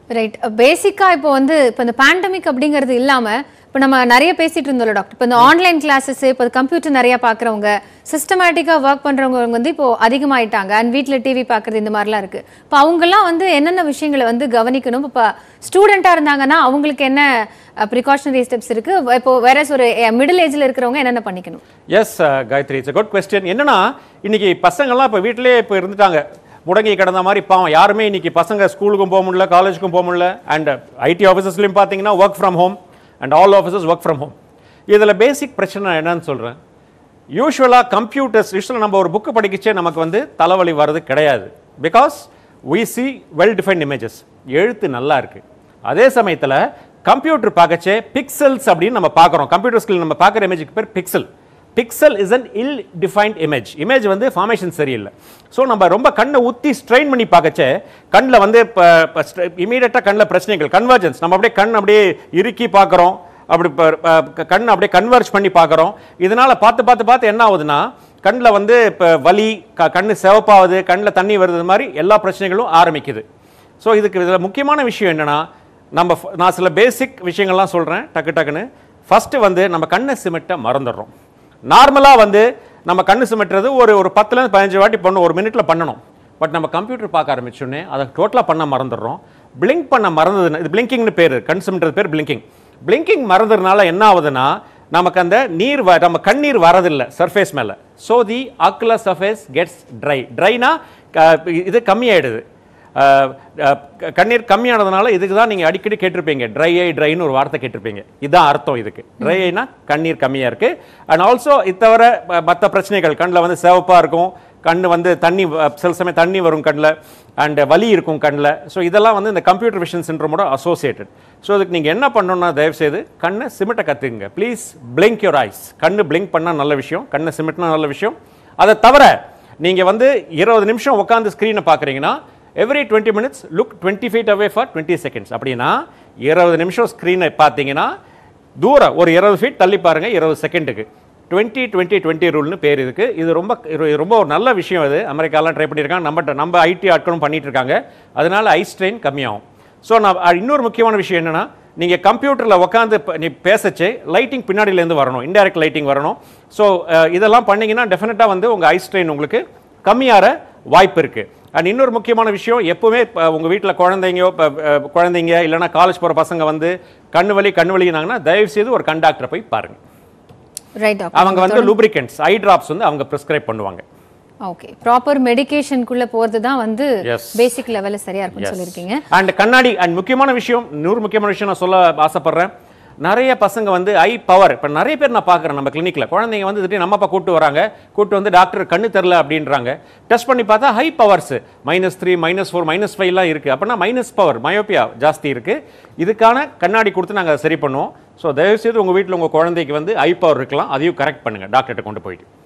Right பேசிக்கா இப்போ வந்து இப்போ இந்த பேண்டமிக் அப்படிங்கிறது இல்லாம இப்போ நம்ம நிறைய பேசிட்டு இருந்தோம்ல டாக்டர் இப்போ இந்த ஆன்லைன் கிளாஸஸ் இப்போ கம்ப்யூட்டர் நிறைய பார்க்குறவங்க சிஸ்டமேட்டிக்காக ஒர்க் பண்றவங்க வந்து இப்போ அதிகமாயிட்டாங்க அண்ட் வீட்டில் டிவி பார்க்குறது இந்த மாதிரிலாம் இருக்கு இப்போ அவங்கெல்லாம் வந்து என்னென்ன விஷயங்களை வந்து கவனிக்கணும் இப்போ ஸ்டூடெண்ட்டாக இருந்தாங்கன்னா அவங்களுக்கு என்ன ப்ரிகாஷனரி ஸ்டெப்ஸ் இருக்கு இப்போ வேற ஒரு மிடில் ஏஜ்ல இருக்கிறவங்க என்னென்ன பண்ணிக்கணும் yes Gayathri it's good question என்னன்னா இன்னைக்கு பசங்கள்லாம் இப்போ வீட்டிலேயே இப்போ இருந்துட்டாங்க முடங்கி கிடந்த மாதிரி பாவம் யாருமே இன்னைக்கு பசங்க ஸ்கூலுக்கும் போக முடியல காலேஜுக்கும் போக முடியல அண்ட் ஐடி ஆஃபீஸஸ்லையும் பார்த்தீங்கன்னா work from home and all offices work from home இதில் பேசிக் பிரச்சனை என்னன்னு சொல்கிறேன் யூஸ்வலாக கம்ப்யூட்டர்ஸ் யூஸ்வலாக நம்ம ஒரு புக்கு படிக்கச்சே நமக்கு வந்து தலைவலி வர்றது கிடையாது because we see well defined images எழுத்து நல்லா இருக்கு அதே சமயத்தில் கம்ப்யூட்டர் பார்க்கச்சே பிக்சல்ஸ் அப்படின்னு நம்ம பார்க்குறோம் கம்ப்யூட்டர் ஸ்கில் நம்ம பார்க்குற இமேஜுக்கு பேர் pixel pixel is an ill defined image image வந்து ஃபார்மேஷன் சரியில்லை ஸோ நம்ம ரொம்ப கண்ணை ஊற்றி ஸ்ட்ரெயின் பண்ணி பார்க்கச்சே கண்ணில் வந்து இப்போ இமீடியட்டாக கண்ணில் பிரச்சனைகள் கன்வர்ஜன்ஸ் நம்ம அப்படியே கண் அப்படியே இறுக்கி பார்க்குறோம் அப்படி ப- ப- கண் அப்படியே கன்வர்ஜ் பண்ணி பார்க்குறோம் இதனால பார்த்து பார்த்து பார்த்து என்ன ஆகுதுன்னா கண்ணில் வந்து இப்போ வலி க கண்ணு சிவப்பாகுது கண்ணில் தண்ணி வருது இது மாதிரி எல்லா பிரச்சனைகளும் ஆரம்பிக்குது ஸோ இதுக்கு இதில் முக்கியமான விஷயம் என்னன்னா நம்ம ஃப- நான் சில பேசிக் விஷயங்கள்லாம் சொல்கிறேன் டக்கு டக்குன்னு ஃபஸ்ட்டு வந்து நம்ம கண்ணை சிமெண்ட்டை மறந்துடுறோம் நார்மலாக வந்து நம்ம கண்ணு சிமெட்டுறது ஒரு ஒரு பத்துலேருந்து பதினஞ்சு வாட்டி பண்ணணும் ஒரு மினிட்ல பண்ணணும் பட் நம்ம கம்ப்யூட்டர் பார்க்க ஆரம்பிச்சோடனே அதை டோட்டலாக பண்ண மறந்துடுறோம் பிளிங்க் பண்ண மறந்ததுன்னா இது பிளிங்கிங்னு பேர் கண் சிமெண்ட்றது பேர் பிளிங்கிங் பிளிங்கிங் மறந்ததுனால என்ன ஆகுதுன்னா நமக்கு அந்த நீர் வ- நம்ம கண்ணீர் வரதில்லை சர்ஃபேஸ் மேலே so the ocular surface gets dry ட்ரைனா இது கம்மியாயிடுது அஹ், அஹ், க- கண்ணீர் கம்மியானதுனால இதுக்கு தான் நீங்கள் அடிக்கடி கேட்டிருப்பீங்க ட்ரை ஐ ட்ரைன்னு ஒரு வார்த்தை கேட்டிருப்பீங்க இதுதான் அர்த்தம் இதுக்கு ட்ரை ஐனா கண்ணீர் கம்மியாக இருக்கு அண்ட் ஆல்சோ இது தவிர மற்ற பிரச்சனைகள் கண்ணில் வந்து சிவப்பாக இருக்கும் கண்ணு வந்து தண்ணி வ- சில சமயம் தண்ணி வரும் கண்ணில் அண்ட் வலி இருக்கும் கண்ணில் ஸோ இதெல்லாம் வந்து இந்த கம்ப்யூட்டர் விஷன் சிண்ட்ரோமோட அசோசியேட்டட் ஸோ இதுக்கு நீங்கள் என்ன பண்ணணும்னா தயவுசெய்து கண்ணை சிமிட்ட கற்றுக்குங்க ப்ளீஸ் பிளிங்க் யோர் ஐஸ் கண்ணு பிளிங்க் பண்ணால் நல்ல விஷயம் கண்ணை சிமிட்னா நல்ல விஷயம் அதை தவிர நீங்கள் வந்து இருபது நிமிஷம் உட்காந்து ஸ்க்ரீனை பார்க்குறீங்கன்னா every twenty minutes look twenty feet away for twenty seconds அப்படின்னா இருபது நிமிஷம் ஸ்க்ரீனை பார்த்தீங்கன்னா தூரம் ஒரு இருபது ஃபீட் தள்ளி பாருங்க இருபது செகண்டுக்கு டுவெண்ட்டி டுவெண்ட்டி டுவெண்ட்டி ரூல்னு பேர் இதுக்கு இது ரொம்ப இது ரொம்ப ஒரு நல்ல விஷயம் இது அமெரிக்காலாம் ட்ரை பண்ணியிருக்காங்க நம்ம நம்ம ஐடி ஆட்களும் பண்ணிட்டு இருக்காங்க அதனால ஐ ஸ்ட்ரெயின் கம்மியாகும் ஸோ நான் அ- இன்னொரு முக்கியமான விஷயம் என்னன்னா நீங்கள் கம்ப்யூட்டரில் உட்காந்து நீ பேசச்சே லைட்டிங் பின்னாடியிலேருந்து வரணும் இன்டைரக்ட் லைட்டிங் வரணும் ஸோ இதெல்லாம் பண்ணீங்கன்னா டெஃபினட்டாக வந்து உங்கள் ஐ ஸ்ட்ரெயின் உங்களுக்கு கம்மியாகிற வாய்ப்பு இருக்குது அண்ட் இன்னொரு முக்கியமான விஷயம் எப்பவுமே இப்போ உங்கள் வீட்டில் குழந்தைங்க இப்போ குழந்தைங்க இல்லைன்னா காலேஜ் போகிற பசங்க வந்து கண்ணு வலி கண்ணு வலினாங்கன்னா தயவு செய்து ஒரு கண் டாக்டரை போய் பாருங்க ரைட் அவங்க வந்து லூப்ரிகன்ட்ஸ் ஐ டிராப்ஸ் வந்து அவங்க ப்ரிஸ்கிரைப் பண்ணுவாங்க ஓகே ப்ராப்பர் மெடிகேஷனுக்குள்ள போறது தான் வந்து Yes. பேசிக் லெவல்ல சரியா இருக்கும்னு சொல்லியிருக்கீங்க அண்ட் கண்ணாடி அண்ட் முக்கியமான விஷயம் நூறு முக்கியமான விஷயம் நான் சொல்ல ஆசைப்படுறேன் நிறைய பசங்க வந்து ஐ பவர் இப்போ நிறைய பேர் நான் பார்க்குறேன் நம்ம கிளினிக்கில் குழந்தைங்க வந்து திடீர்னு நம்ம அப்பா கூட்டு வராங்க கூட்டு வந்து டாக்டர் கண்ணு தெரில அப்படின்றாங்க டெஸ்ட் பண்ணி பார்த்தா high powers minus three minus four minus ஃபைவ்லாம் இருக்குது அப்படின்னா மைனஸ் பவர் மயோப்பியா ஜாஸ்தி இருக்குது இதுக்கான கண்ணாடி கொடுத்து நாங்கள் சரி பண்ணுவோம் ஸோ தயவுசெய்து உங்கள் வீட்டில் உங்கள் குழந்தைக்கு வந்து ஐ பவர் இருக்கலாம் அதையும் கரெக்ட் பண்ணுங்கள் டாக்டர்கிட்ட கொண்டு போயிட்டு